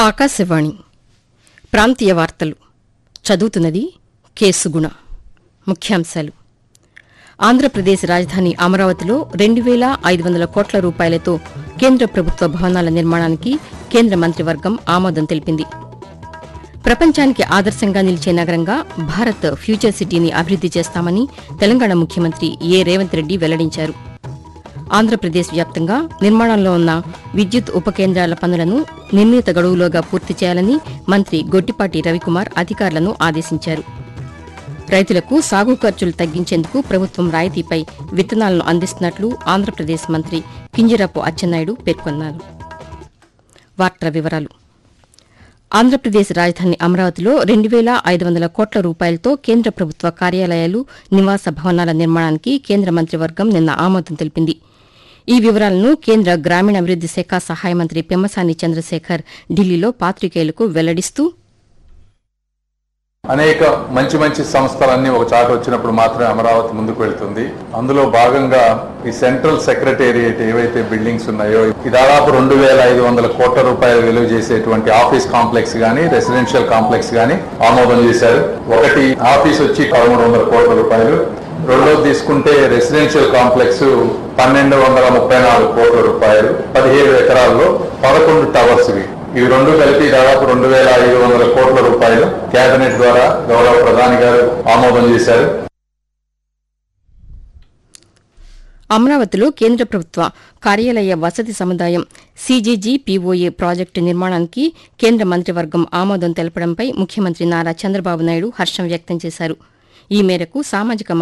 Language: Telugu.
ఆకాశవాణి ప్రాంతీయ వార్తలు చదువుతున్నది కేసుగుణ ముఖ్యాంశాలు ఆంధ్రప్రదేశ్ రాజధాని అమరావతిలో రెండు వేల ఐదు వందల కోట్ల రూపాయలతో కేంద్ర ప్రభుత్వ భవనాల నిర్మాణానికి కేంద్ర మంత్రివర్గం ఆమోదం తెలిపింది ప్రపంచానికి ఆదర్శంగా నిలిచే నగరంగా భారత్ ఫ్యూచర్ సిటీని అభివృద్ది చేస్తామని తెలంగాణ ముఖ్యమంత్రి ఏ రేవంత్ రెడ్డి వెల్లడించారు ఆంధ్రప్రదేశ్ వ్యాప్తంగా నిర్మాణంలో ఉన్న విద్యుత్ ఉప కేంద్రాల పనులను నిర్ణీత గడువులోగా పూర్తి చేయాలని మంత్రి గొట్టిపాటి రవికుమార్ అధికారులను ఆదేశించారు రైతులకు సాగు ఖర్చులు తగ్గించేందుకు ప్రభుత్వం రాయితీపై విత్తనాలను అందిస్తున్నట్లు ఆంధ్రప్రదేశ్ మంత్రి కింజరాపు అచ్చెన్నాయుడు పేర్కొన్నారు వార్తల వివరాలు ఆంధ్రప్రదేశ్ రాజధాని అమరావతిలో రెండు వేల ఐదు వందల కోట్ల రూపాయలతో కేంద్ర ప్రభుత్వ కార్యాలయాలు నివాస భవనాల నిర్మాణానికి కేంద్ర మంత్రివర్గం నిన్న ఆమోదం తెలిపింది ఈ వివరాలను కేంద్ర గ్రామీణాభివృద్ది శాఖ సహాయ మంత్రి పెమ్మసాని చంద్రశేఖర్ ఢిల్లీలో పాత్రికేయులకు వెల్లడిస్తూ అనేక మంచి మంచి సంస్థలన్నీ ఒక చాట వచ్చినప్పుడు మాత్రమే అమరావతి ముందుకు వెళ్తుంది అందులో భాగంగా ఈ సెంట్రల్ సెక్రటేరియట్ ఏవైతే బిల్డింగ్స్ ఉన్నాయో ఈ దాదాపు రెండు వేల ఐదు వందల కోట్ల రూపాయలు విలువ చేసేటువంటి ఆఫీస్ కాంప్లెక్స్ గానీ రెసిడెన్షియల్ కాంప్లెక్స్ గానీ ఆమోదం చేశారు ఒకటి ఆఫీస్ వచ్చి పదమూడు వందల కోట్ల రూపాయలు రెండోది తీసుకుంటే రెసిడెన్షియల్ కాంప్లెక్స్ పన్నెండు వందల ముప్పై నాలుగు కోట్ల రూపాయలు పదిహేడు ఎకరాల్లో పదకొండు టవర్స్ ఇవి ఇవి రెండు కలిపి దాదాపు రెండు వేల ఐదు వందల కోట్ల రూపాయలు కేబినెట్ ద్వారా గౌరవ ప్రధాని గారు ఆమోదం చేశారు అమరావతిలో కేంద్ర ప్రభుత్వ కార్యాలయ వసతి సముదాయం సీజీజీ పీఓఏ ప్రాజెక్టు నిర్మాణానికి కేంద్ర మంత్రివర్గం ఆమోదం తెలపడంపై ముఖ్యమంత్రి నారా చంద్రబాబు నాయుడు హర్షం వ్యక్తం చేశారు ఈ మేరకు సామాజిక